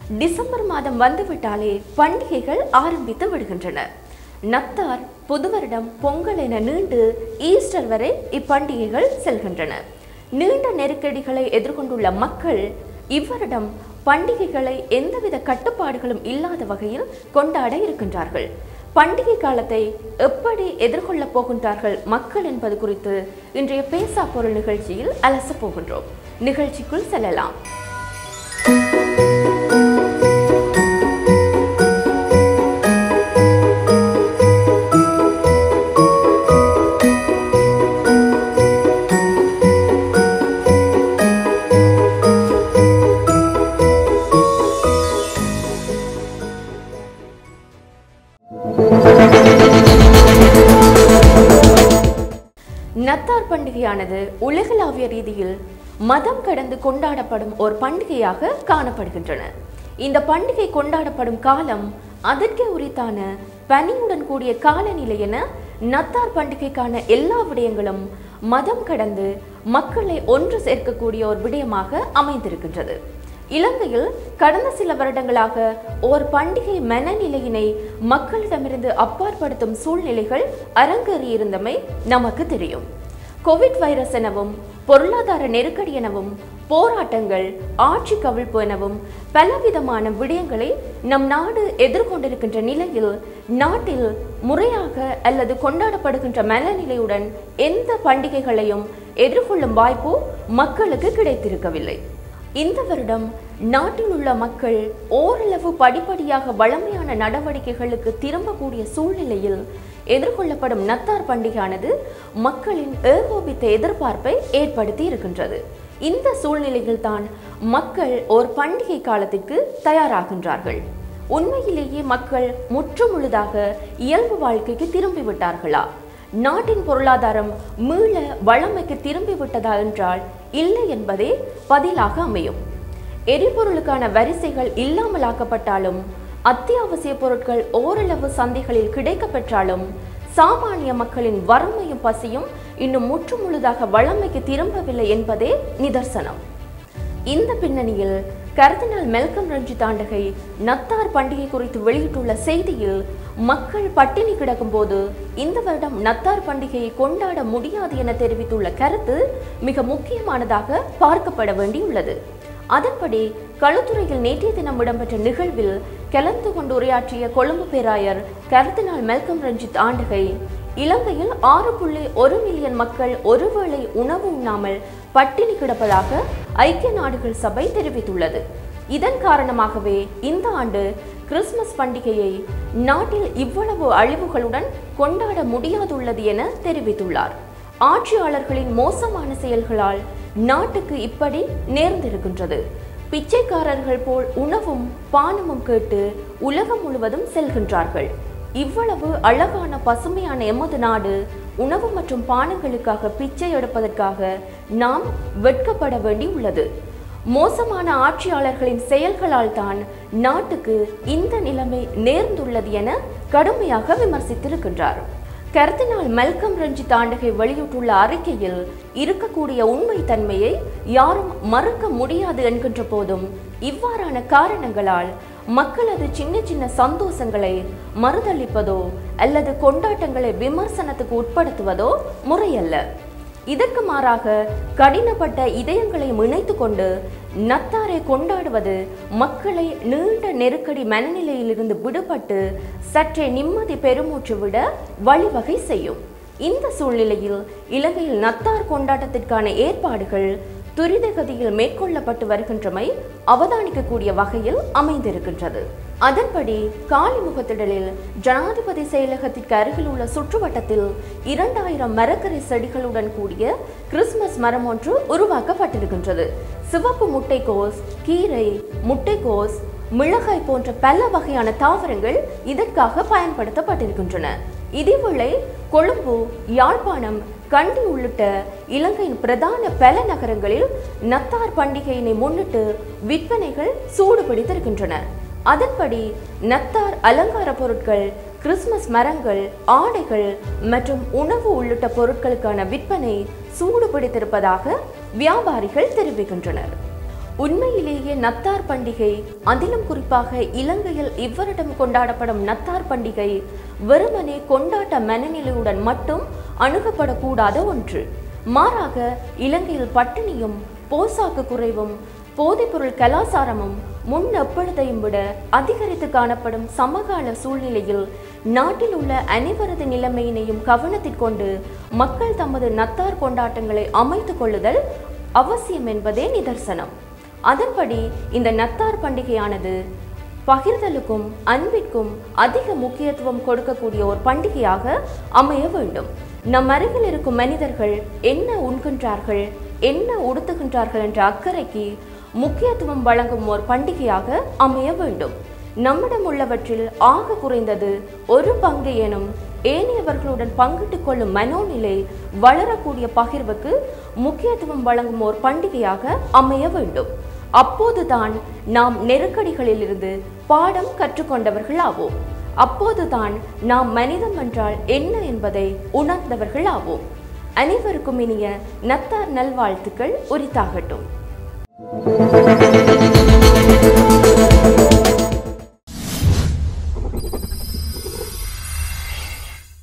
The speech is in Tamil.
டிசம்பர் மாதம் வந்துவிட்டாலே பண்டிகைகள் ஆரம்பித்து விடுகின்றன நத்தார் புது வருடம் பொங்கல் என நீண்டு ஈஸ்டர் வரை இப்பண்டிகைகள் செல்கின்றன நீண்ட நெருக்கடிகளை எதிர்கொண்டுள்ள மக்கள் இவ்வருடம் பண்டிகைகளை எந்தவித கட்டுப்பாடுகளும் இல்லாத வகையில் கொண்டாட இருக்கின்றார்கள் பண்டிகை காலத்தை எப்படி எதிர்கொள்ளப் போகின்றார்கள் மக்கள் என்பது குறித்து இன்றைய பேசா பொருள் நிகழ்ச்சியில் அலசப் போகின்றோம் நிகழ்ச்சிக்குள் செல்லலாம் நத்தார் பண்டிகையானது உலகளாவிய ரீதியில் மதம் கடந்து கொண்டாடப்படும் ஒரு பண்டிகையாக காணப்படுகின்றன இந்த பண்டிகை கொண்டாடப்படும் காலம் அதற்கே உரித்தான பனியுடன் கூடிய காலநிலை என நத்தார் பண்டிகைக்கான எல்லா விடயங்களும் மதம் கடந்து மக்களை ஒன்று சேர்க்கக்கூடிய ஒரு விடயமாக அமைந்திருக்கின்றது இலங்கையில் கடந்த சில வருடங்களாக ஓர் பண்டிகை மனநிலையினை மக்களிடமிருந்து அப்பாற்படுத்தும் சூழ்நிலைகள் அரங்கேறியிருந்தமை நமக்கு தெரியும் கோவிட் வைரஸ் எனவும் பொருளாதார நெருக்கடி எனவும் போராட்டங்கள் ஆட்சி கவிழ்ப்பு எனவும் பலவிதமான விடயங்களை நம் நாடு எதிர்கொண்டிருக்கின்ற நிலையில் நாட்டில் முறையாக அல்லது கொண்டாடப்படுகின்ற மனநிலையுடன் எந்த பண்டிகைகளையும் எதிர்கொள்ளும் வாய்ப்பு மக்களுக்கு கிடைத்திருக்கவில்லை இந்த வருடம் நாட்டில் உள்ள மக்கள் ஓரளவு படிப்படியாக வளமையான நடவடிக்கைகளுக்கு திரும்பக்கூடிய சூழ்நிலையில் எதிர்கொள்ளப்படும் நத்தார் பண்டிகையானது மக்களின் ஏகோபித்த எதிர்பார்ப்பை ஏற்படுத்தி இருக்கின்றது இந்த சூழ்நிலையில் தான் மக்கள் ஒரு பண்டிகை காலத்திற்கு தயாராகின்றார்கள் உண்மையிலேயே மக்கள் முற்றுமுழுதாக இயல்பு வாழ்க்கைக்கு திரும்பிவிட்டார்களா நாட்டின் பொருளாதாரம் மீள வளமைக்கு திரும்பிவிட்டதா என்றால் இல்லை என்பதே பதிலாக அமையும் எரிபொருளுக்கான வரிசைகள் இல்லாமலாக்கப்பட்டாலும் அத்தியாவசிய பொருட்கள் ஓரளவு சந்தைகளில் கிடைக்க பெற்றாலும் சாமானிய மக்களின் வறுமையும் பசியும் இன்னும் முற்றுமுழுதாக வளமைக்கு திரும்பவில்லை என்பதே நிதர்சனம் இந்த பின்னணியில் கர்தினால் மெல்கம் ரஞ்சித் ஆண்டகை நத்தார் பண்டிகை குறித்து வெளியிட்டுள்ள செய்தியில் மக்கள் பட்டினி கிடக்கும் போது இந்த வருடம் நத்தார் பண்டிகையை கொண்டாட முடியாது என தெரிவித்துள்ள கருத்து மிக முக்கியமானதாக பார்க்கப்பட வேண்டியுள்ளது அதன்படி களுத்துறையில் நேற்றைய தினம் இடம்பெற்ற நிகழ்வில் கலந்து கொண்டு உரையாற்றிய கொழும்பு பேராயர் கர்தினால் மெல்கம் ரஞ்சித் ஆண்டகை இலங்கையில் ஆறு புள்ளி ஒரு மில்லியன் மக்கள் ஒருவேளை உணவு உண்ணாமல் பட்டினி கிடப்பதாக ஐக்கிய நாடுகள் சபை தெரிவித்துள்ளது இதன் காரணமாகவே இந்த ஆண்டு கிறிஸ்துமஸ் பண்டிகையை நாட்டில் இவ்வளவு அழிவுகளுடன் கொண்டாட முடியாதுள்ளது என தெரிவித்துள்ளார் ஆட்சியாளர்களின் மோசமான செயல்களால் நாட்டுக்கு இப்படி நேர்ந்திருக்கின்றது பிச்சைக்காரர்கள் போல் உணவும் பானமும் கேட்டு உலகம் முழுவதும் செல்கின்றார்கள் இவ்வளவு அழகான பசுமையான எமது நாடு உணவு மற்றும் பானங்களுக்காக பிச்சை எடுப்பதற்காக நாம் வெட்கப்பட வேண்டி உள்ளது மோசமான ஆட்சியாளர்களின் செயல்களால் தான் நாட்டுக்கு இந்த நிலைமை நேர்ந்துள்ளது என கடுமையாக விமர்சித்திருக்கின்றார் கர்தினால் மெல்கம் ரஞ்சித் ஆண்டகை வெளியிட்டுள்ள அறிக்கையில் இருக்கக்கூடிய உண்மை தன்மையை யாரும் மறுக்க முடியாது என்கின்ற போதும் இவ்வாறான காரணங்களால் மக்களது சின்ன சின்ன சந்தோஷங்களை மறுதளிப்பதோ அல்லது கொண்டாட்டங்களை விமர்சனத்துக்கு உட்படுத்துவதோ முறையல்ல இதற்கு மாறாக கடினப்பட்ட இதயங்களை இணைத்து கொண்டு நத்தாரை கொண்டாடுவது மக்களை நீண்ட நெருக்கடி மனநிலையிலிருந்து விடுபட்டு சற்றே நிம்மதி பெருமூச்சு விட வழிவகை செய்யும் இந்த சூழ்நிலையில் இலங்கையில் நத்தார் கொண்டாட்டத்திற்கான ஏற்பாடுகள் துரிதகதியில் மேற்கொள்ளப்பட்டு வருகின்றமை அவதானிக்கக்கூடிய வகையில் அமைந்திருக்கின்றது அதன்படி காலிமுகத்திடலில் ஜனாதிபதி செயலகத்திற்கு அருகில் உள்ள சுற்றுவட்டத்தில் இரண்டாயிரம் மரக்கரை செடிகளுடன் கூடிய கிறிஸ்துமஸ் மரம் ஒன்று உருவாக்கப்பட்டிருக்கின்றது சிவப்பு முட்டைக்கோஸ் கீரை முட்டைக்கோஸ் மிளகாய் போன்ற பல வகையான தாவரங்கள் இதற்காக பயன்படுத்தப்பட்டிருக்கின்றன இதேவேளை கொழும்பு யாழ்ப்பாணம் கண்டி உள்ளிட்ட இலங்கையின் பிரதான பல நகரங்களில் நத்தார் பண்டிகையினை முன்னிட்டு விற்பனைகள் சூடுபிடித்திருக்கின்றன அதன்படி நத்தார் அலங்கார பொருட்கள் கிறிஸ்துமஸ் மரங்கள் ஆடைகள் மற்றும் உணவு உள்ளிட்ட பொருட்களுக்கான விற்பனை சூடு பிடித்திருப்பதாக வியாபாரிகள் தெரிவிக்கின்றனர் உண்மையிலேயே நத்தார் பண்டிகை அதிலும் குறிப்பாக இலங்கையில் இவ்வருடம் கொண்டாடப்படும் நத்தார் பண்டிகை வெறுமனே கொண்டாட்ட மனநிலையுடன் மட்டும் அணுகப்படக்கூடாத ஒன்று மாறாக இலங்கையில் பட்டினியும் போசாக்கு குறைவும் போதைப்பொருள் கலாசாரமும் முன் எப்பொழுதையும் விட அதிகரித்து காணப்படும் சமகால சூழ்நிலையில் நாட்டில் உள்ள அனைவரது நிலைமையினையும் கவனத்தில் கொண்டு மக்கள் தமது நத்தார் கொண்டாட்டங்களை அமைத்துக் கொள்ளுதல் அவசியம் என்பதே நிதர்சனம் அதன்படி இந்த நத்தார் பண்டிகையானது பகிர்தலுக்கும் அன்பிற்கும் அதிக முக்கியத்துவம் கொடுக்கக்கூடிய ஒரு பண்டிகையாக அமைய வேண்டும் நம் அருகில் இருக்கும் மனிதர்கள் என்ன உண்கின்றார்கள் என்ன உடுத்துகின்றார்கள் என்ற அக்கறைக்கு முக்கியத்துவம் வழங்கும் ஒரு பண்டிகையாக அமைய வேண்டும் நம்மிடம் உள்ளவற்றில் ஆக குறைந்தது ஒரு பங்கு எனும் ஏனையவர்களுடன் பங்கிட்டுக் கொள்ளும் மனோநிலை வளரக்கூடிய பகிர்வுக்கு முக்கியத்துவம் வழங்கும் ஒரு பண்டிகையாக அமைய வேண்டும் அப்போதுதான் நாம் நெருக்கடிகளிலிருந்து பாடம் கற்றுக்கொண்டவர்கள் ஆவோம் அப்போதுதான் நாம் மனிதம் என்றால் என்ன என்பதை உணர்ந்தவர்கள் ஆவோம் அனைவருக்கும் இனிய நத்தார் நல்வாழ்த்துக்கள் உரித்தாகட்டும்